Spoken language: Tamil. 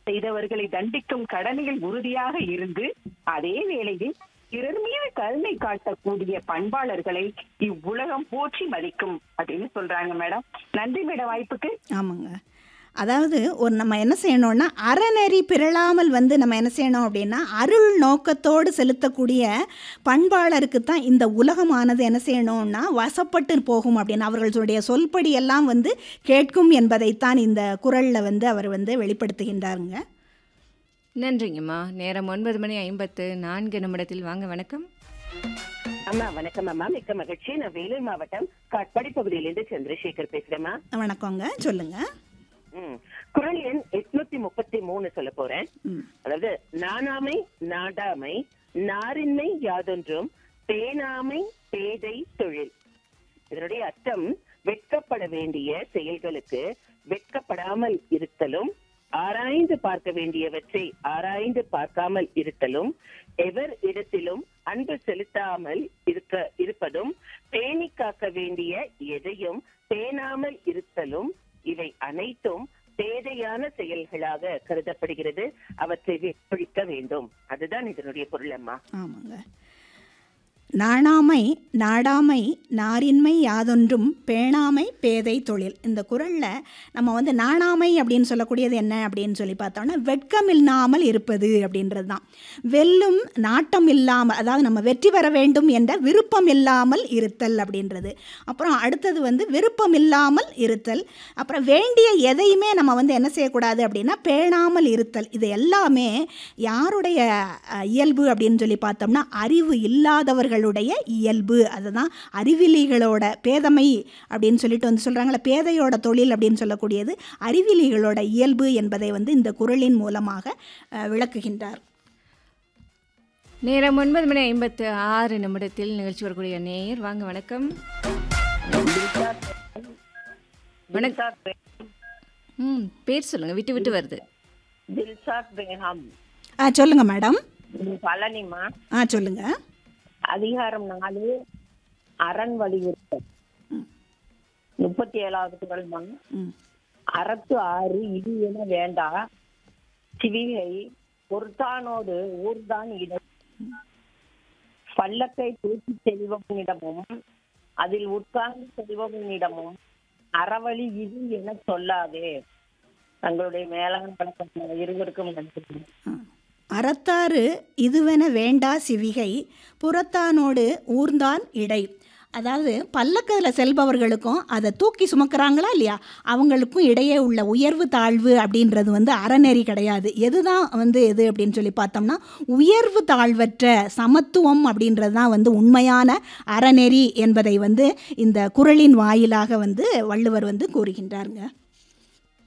செய்தவர்களை தண்டிக்கும் கடமையில் உறுதியாக இருந்து அதே வேளையில் பிறர் மீது கருணை காட்டக்கூடிய பண்பாளர்களை இவ்வுலகம் போற்றி மதிக்கும் அப்படின்னு சொல்றாங்க மேடம் நன்றி மேடம் வாய்ப்புக்கு ஆமாங்க அதாவது ஒரு நம்ம என்ன செய்யணும்னா அறநெறி பிறழாமல் வந்து நம்ம என்ன செய்யணும் அப்படின்னா அருள் நோக்கத்தோடு செலுத்தக்கூடிய பண்பாளருக்கு தான் இந்த உலகமானது என்ன செய்யணும்னா வசப்பட்டு போகும் அப்படின்னு அவர்களுடைய சொல்படி எல்லாம் வந்து கேட்கும் என்பதைத்தான் இந்த குரலில் வந்து அவர் வந்து வெளிப்படுத்துகின்றாருங்க நன்றிங்கம்மா நேரம் ஒன்பது மணி ஐம்பத்து நான்கு நிமிடத்தில் வாங்க வணக்கம் அம்மா வணக்கம் அம்மா மிக்க மகிழ்ச்சி நான் வேலூர் மாவட்டம் காட்பாடி பகுதியிலிருந்து சந்திரசேகர் பேசுறேம்மா வணக்கங்க சொல்லுங்க ம். குரல் எண் எட்நூத்தி முப்பத்தி மூணு சொல்ல போறேன் ம் அதாவது நாணாமை நாடாமை நாரின்மை யாதொன்றும் பேணாமை பேதை தொழில் இதனுடைய அர்த்தம் வெட்கப்பட வேண்டிய செயல்களுக்கு வெட்கப்படாமல் இருத்தலும் ஆராய்ந்து பார்க்க வேண்டியவற்றை ஆராய்ந்து பார்க்காமல் இருத்தலும் எவர் இடத்திலும் அன்பு செலுத்தாமல் இருக்க இருப்பதும் பேணி காக்க வேண்டிய எதையும் பேணாமல் இருத்தலும் இவை அனைத்தும் பேதையான செயல்களாக கருதப்படுகிறது அவற்றை வெற்றொழிக்க வேண்டும் அதுதான் இதனுடைய பொருள் அம்மா ஆமாங்க நாணாமை நாடாமை நாரின்மை யாதொன்றும் பேணாமை பேதை தொழில் இந்த குரலில் நம்ம வந்து நாணாமை அப்படின்னு சொல்லக்கூடியது என்ன அப்படின்னு சொல்லி பார்த்தோம்னா வெட்கம் இல்லாமல் இருப்பது அப்படின்றது தான் வெல்லும் நாட்டம் இல்லாமல் அதாவது நம்ம வெற்றி பெற வேண்டும் என்ற விருப்பம் இல்லாமல் இருத்தல் அப்படின்றது அப்புறம் அடுத்தது வந்து விருப்பம் இல்லாமல் இருத்தல் அப்புறம் வேண்டிய எதையுமே நம்ம வந்து என்ன செய்யக்கூடாது அப்படின்னா பேணாமல் இருத்தல் இது எல்லாமே யாருடைய அஹ், இயல்பு அப்படின்னு சொல்லி பார்த்தோம்னா அறிவு இல்லாதவர்களுடைய இயல்பு அதுதான் அறிவிலிகளோட பேதமை அப்படின்னு சொல்லிட்டு வந்து சொல்கிறாங்களே பேதையோட தொழில் அப்படின்னு சொல்லக்கூடியது அறிவிலிகளோட இயல்பு என்பதை வந்து இந்த குரலின் மூலமாக அஹ், விளக்குகின்றார் நேரம் ஒன்பது மணி ஐம்பத்து ஆறு நிமிடத்தில் நிகழ்ச்சி வரக்கூடிய நேயர் வாங்க வணக்கம் வணக்கம் ம் பேர் சொல்லுங்க விட்டு விட்டு வருது தில்சாத் பேகம் ஆ சொல்லுங்கள் மேடம் பழனிமா ஆ சொல்லுங்கள் அதிகாரம் நாலு அரண் வலியுறுத்தல் முப்பத்தி ஏழாவது குரல்மா ம் அறத்து ஆறு இது என வேண்டா சிவிகை பொருத்தானோடு ஊர்தான் இடம் பல்லக்கை தூக்கி செல்வனிடமும் அதில் உட்கார்ந்து செல்வனிடமும் அறவழி இது என சொல்லாதே தங்களுடைய மேலாண் பழக்கம் இருவருக்கும் நன்றி அறத்தாறு இதுவென வேண்டா சிவிகை புறத்தானோடு ஊர்ந்தான் இடை அதாவது பல்லக்கத்தில் செல்பவர்களுக்கும் அதை தூக்கி சுமக்கிறாங்களா இல்லையா அவங்களுக்கும் இடையே உள்ள உயர்வு தாழ்வு அப்படின்றது வந்து அறநெறி கிடையாது எதுதான் வந்து எது அப்படின்னு சொல்லி பார்த்தோம்னா உயர்வு தாழ்வற்ற சமத்துவம் அப்படின்றது தான் வந்து உண்மையான அறநெறி என்பதை வந்து இந்த குறளின் வாயிலாக வந்து வள்ளுவர் வந்து கூறுகின்றாருங்க